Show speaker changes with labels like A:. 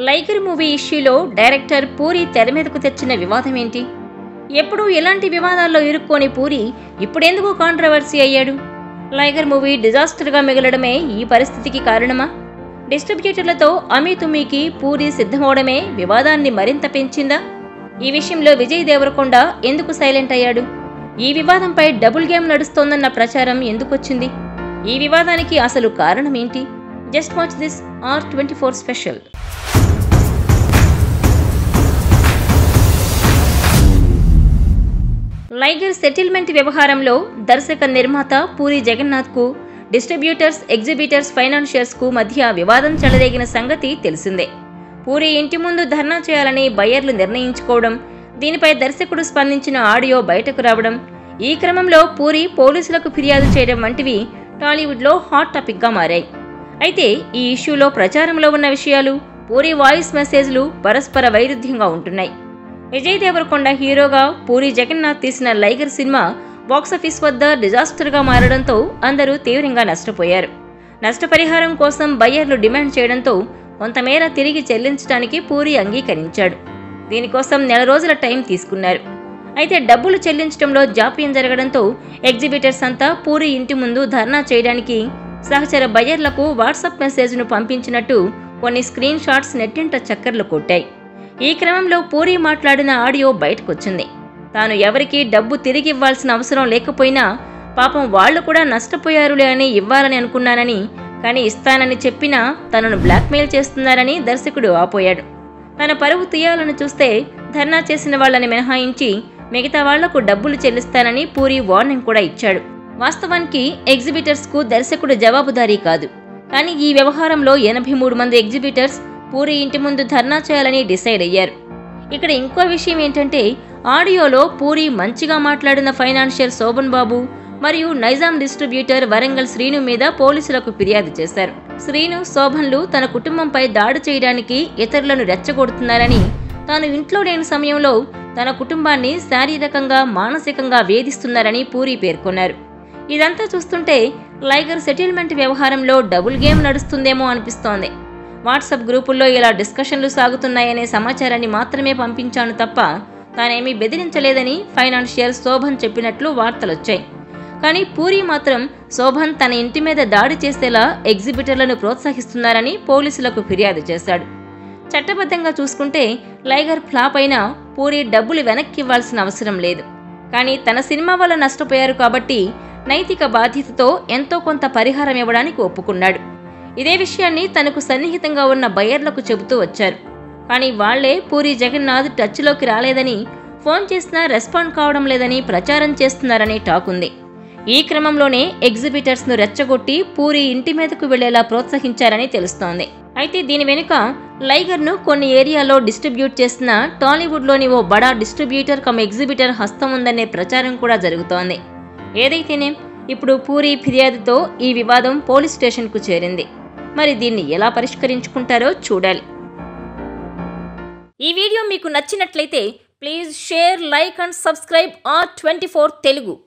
A: లైగర్ movie ఇష్యూలో director Puri తెర మీదకు తెచ్చిన వివాదం ఏంటి ఎప్పుడూ ఎలాంటి వివాదాల్లో ఇరుక్కోని పూరి ఇప్పుడెందుకు కాంట్రవర్సీ అయ్యాడు లైగర్ మూవీ డిజాస్టర్గా మిగలడమే ఈ పరిస్థితికి కారణమా డిస్ట్రిబ్యూటర్లతో అమీతుమీకి పూరి సిద్ధమవడమే వివాదాన్ని మరింత పెంచిందా ఈ విషయంలో విజయ్ దేవరకొండ ఎందుకు సైలెంట్ అయ్యాడు ఈ వివాదంపై డబుల్ గేమ్ నడుస్తోందన్న ప్రచారం ఎందుకొచ్చింది ఈ వివాదానికి అసలు కారణం ఏంటి just watch this R twenty four special Liger settlement వ్యవహారంలో దర్శక నిర్మాత పూరి జగన్నాథ్కు డిస్ట్రిబ్యూటర్స్ ఎగ్జిబిటర్స్ ఫైనాన్షియర్స్కు మధ్య వివాదం చెలరేగిన సంగతి తెలిసిందే పూరి ఇంటి ముందు ధర్నా చేయాలని బయ్యర్లు నిర్ణయించుకోవడం దీనిపై దర్శకుడు స్పందించిన ఆడియో బయటకు రావడం ఈ క్రమంలో పూరి పోలీసులకు ఫిర్యాదు చేయడం వంటివి టాలీవుడ్లో హాట్ టాపిక్గా మారాయి అయితే ఈ ఇష్యూలో ప్రచారంలో ఉన్న విషయాలు పూరి వాయిస్ మెసేజ్లు పరస్పర వైరుధ్యంగా ఉంటున్నాయి విజయ్ దేవరకొండ హీరోగా పూరి జగన్నాథ్ తీసిన లైగర్ సినిమా బాక్సాఫీస్ వద్ద డిజాస్టర్గా మారడంతో అందరూ తీవ్రంగా నష్టపోయారు నష్టపరిహారం కోసం బయ్యర్లు డిమాండ్ చేయడంతో కొంతమేర తిరిగి చెల్లించడానికి పూరి అంగీకరించాడు దీనికోసం నెల రోజుల టైం తీసుకున్నారు అయితే డబ్బులు చెల్లించడంలో జాప్యం జరగడంతో ఎగ్జిబిటర్స్ అంతా పూరి ఇంటి ముందు ధర్నా చేయడానికి సహచర బయ్యర్లకు వాట్సాప్ మెసేజ్ను పంపించినట్టు కొన్ని స్క్రీన్ షాట్స్ నెట్టింట చక్కర్లు కొట్టాయి ఈ క్రమంలో పూరి మాట్లాడిన ఆడియో బయటకొచ్చింది తాను ఎవరికీ డబ్బు తిరిగి ఇవ్వాల్సిన అవసరం లేకపోయినా పాపం వాళ్ళు కూడా నష్టపోయారులే అని ఇవ్వాలని అనుకున్నానని కానీ ఇస్తానని చెప్పినా తనను బ్లాక్మెయిల్ చేస్తున్నారని దర్శకుడు ఆపోయాడు తన పరువు తీయాలని చూస్తే ధర్నా చేసిన వాళ్ళని మినహాయించి మిగతా వాళ్లకు డబ్బులు చెల్లిస్తానని పూరి వార్నింగ్ కూడా ఇచ్చాడు వాస్తవానికి ఎగ్జిబిటర్స్కు దర్శకుడు జవాబుదారీ కాదు కానీ ఈ వ్యవహారంలో ఎనభై మూడు మంది ఎగ్జిబిటర్స్ పూరి ఇంటి ముందు ధర్నా చేయాలని డిసైడ్ అయ్యారు ఇక్కడ ఇంకో విషయం ఏంటంటే ఆడియోలో పూరి మంచిగా మాట్లాడిన ఫైనాన్షియర్ శోభన్ బాబు మరియు నైజాం డిస్ట్రిబ్యూటర్ వరంగల్ శ్రీను మీద పోలీసులకు ఫిర్యాదు చేశారు శ్రీను శోభన్లు తన కుటుంబంపై దాడి చేయడానికి ఇతరులను రెచ్చగొడుతున్నారని తాను ఇంట్లో లేని సమయంలో తన కుటుంబాన్ని శారీరకంగా మానసికంగా వేధిస్తున్నారని పూరి పేర్కొన్నారు ఇదంతా చూస్తుంటే లైగర్ సెటిల్మెంట్ వ్యవహారంలో డబుల్ గేమ్ నడుస్తుందేమో అనిపిస్తోంది వాట్సాప్ గ్రూపుల్లో ఇలా డిస్కషన్లు సాగుతున్నాయనే సమాచారాన్ని మాత్రమే పంపించాను తప్ప తానేమీ బెదిరించలేదని ఫైనాన్షియర్ శోభన్ చెప్పినట్లు వార్తలొచ్చాయి కానీ పూరి మాత్రం శోభన్ తన ఇంటి మీద దాడి చేసేలా ఎగ్జిబిటర్లను ప్రోత్సహిస్తున్నారని పోలీసులకు ఫిర్యాదు చేశాడు చట్టబద్ధంగా చూసుకుంటే లైగర్ ఫ్లాప్ అయినా పూరి డబ్బులు వెనక్కి ఇవ్వాల్సిన అవసరం లేదు కానీ తన సినిమా వల్ల నష్టపోయారు కాబట్టి నైతిక బాధ్యతతో ఎంతో కొంత పరిహారం ఇవ్వడానికి ఒప్పుకున్నాడు ఇదే విషయాన్ని తనకు సన్నిహితంగా ఉన్న బయ్యర్లకు చెబుతూ వచ్చారు కానీ వాళ్లే పూరి జగన్నాథ్ టచ్లోకి రాలేదని ఫోన్ చేసినా రెస్పాండ్ కావడం లేదని ప్రచారం చేస్తున్నారని టాక్ ఉంది ఈ క్రమంలోనే ఎగ్జిబిటర్స్ను రెచ్చగొట్టి పూరి ఇంటి మీదకు వెళ్లేలా ప్రోత్సహించారని తెలుస్తోంది అయితే దీని వెనుక లైగర్ను కొన్ని ఏరియాలో డిస్ట్రిబ్యూట్ చేసిన టాలీవుడ్లోని ఓ బడా డిస్ట్రిబ్యూటర్ కమ్ ఎగ్జిబిటర్ హస్తం ఉందనే ప్రచారం కూడా జరుగుతోంది ఏదైతేనే ఇప్పుడు పూరి ఫిర్యాదుతో ఈ వివాదం పోలీస్ స్టేషన్కు చేరింది మరి దీన్ని ఎలా పరిష్కరించుకుంటారో చూడాలి ఈ వీడియో మీకు నచ్చినట్లయితే please share like and subscribe R twenty Telugu